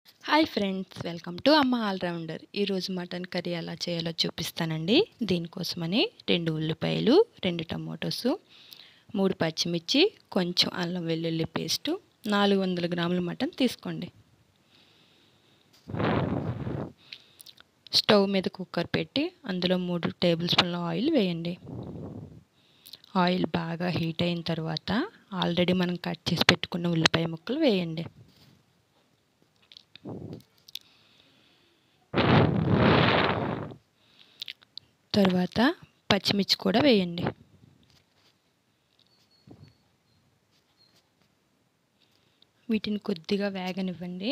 hi friends welcome to Amma allrounder ఈరోజు mutton curry ఎలా చేయాలో చూపిస్తానండి దీనికోసమని రెండు ఉల్లిపాయలు రెండు టమోటోస్ మూడు పచ్చిమిర్చి కొంచెం అల్లం వెల్లుల్లి పేస్టు నాలుగు వందల గ్రాముల మటన్ తీసుకోండి స్టవ్ మీద కుక్కర్ పెట్టి అందులో మూడు టేబుల్ స్పూన్ల ఆయిల్ వేయండి ఆయిల్ బాగా హీట్ అయిన తర్వాత ఆల్రెడీ మనం కట్ చేసి పెట్టుకున్న ఉల్లిపాయ ముక్కలు వేయండి తర్వాత పచ్చిమిర్చి కూడా వేయండి వీటిని కొద్దిగా వేగనివ్వండి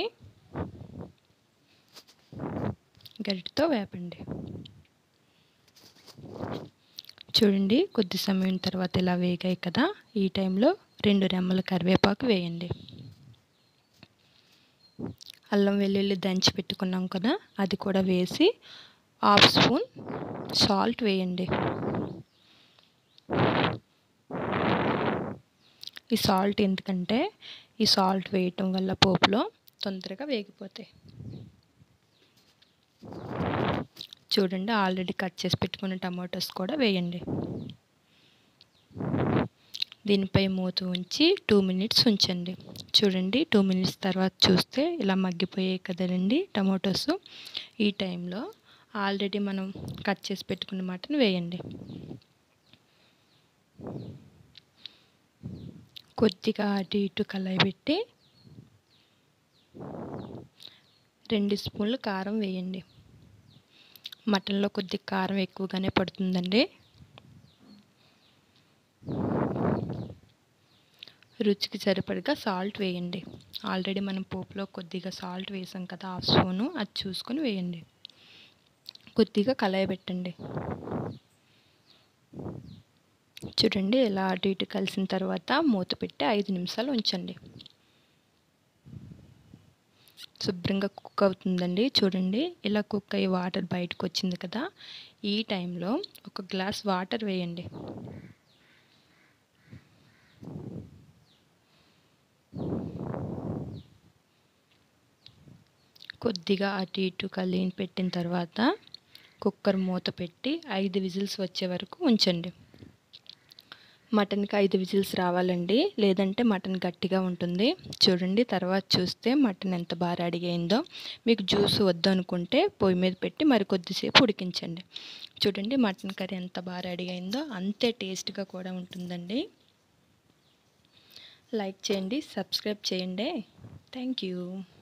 గరిటతో వేపండి చూడండి కొద్ది సమయం తర్వాత ఇలా వేగాయి కదా ఈ టైంలో రెండు రెమ్మల కరివేపాకు వేయండి అల్లం వెల్లుల్లి దంచి పెట్టుకున్నాం కదా అది కూడా వేసి హాఫ్ స్పూన్ సాల్ట్ వేయండి ఈ సాల్ట్ ఎందుకంటే ఈ సాల్ట్ వేయటం వల్ల పోపులో తొందరగా వేగిపోతాయి చూడండి ఆల్రెడీ కట్ చేసి పెట్టుకున్న టమాటోస్ కూడా వేయండి దీనిపై మూత ఉంచి టూ మినిట్స్ ఉంచండి చూడండి టూ మినిట్స్ తర్వాత చూస్తే ఇలా మగ్గిపోయాయి కదండి టమాటోస్ ఈ టైంలో ఆల్రెడీ మనం కట్ చేసి పెట్టుకున్న మటన్ వేయండి కొద్దిగా అటు ఇటు కలయబెట్టి రెండు స్పూన్లు కారం వేయండి మటన్లో కొద్ది కారం ఎక్కువగానే పడుతుందండి రుచికి సరిపడగా సాల్ట్ వేయండి ఆల్రెడీ మనం పోపులో కొద్దిగా సాల్ట్ వేసాం కదా హాఫ్ స్పూను అది చూసుకొని వేయండి కొద్దిగా కలయబెట్టండి చూడండి ఇలా అటు ఇటు కలిసిన తర్వాత మూత పెట్టి ఐదు నిమిషాలు ఉంచండి శుభ్రంగా కుక్ అవుతుందండి చూడండి ఇలా కుక్ అయ్యి వాటర్ బయటకు వచ్చింది కదా ఈ టైంలో ఒక గ్లాస్ వాటర్ వేయండి కొద్దిగా అటు ఇటు కలిగి పెట్టిన తర్వాత కుక్కర్ మూత పెట్టి ఐదు విజిల్స్ వచ్చే వరకు ఉంచండి మటన్కి ఐదు విజిల్స్ రావాలండి లేదంటే మటన్ గట్టిగా ఉంటుంది చూడండి తర్వాత చూస్తే మటన్ ఎంత బాగా అడిగైందో మీకు జ్యూస్ వద్దు అనుకుంటే పొయ్యి మీద పెట్టి మరి కొద్దిసేపు ఉడికించండి చూడండి మటన్ కర్రీ ఎంత బాగా అడిగైందో అంతే టేస్ట్గా కూడా ఉంటుందండి లైక్ చేయండి సబ్స్క్రైబ్ చేయండి థ్యాంక్ యూ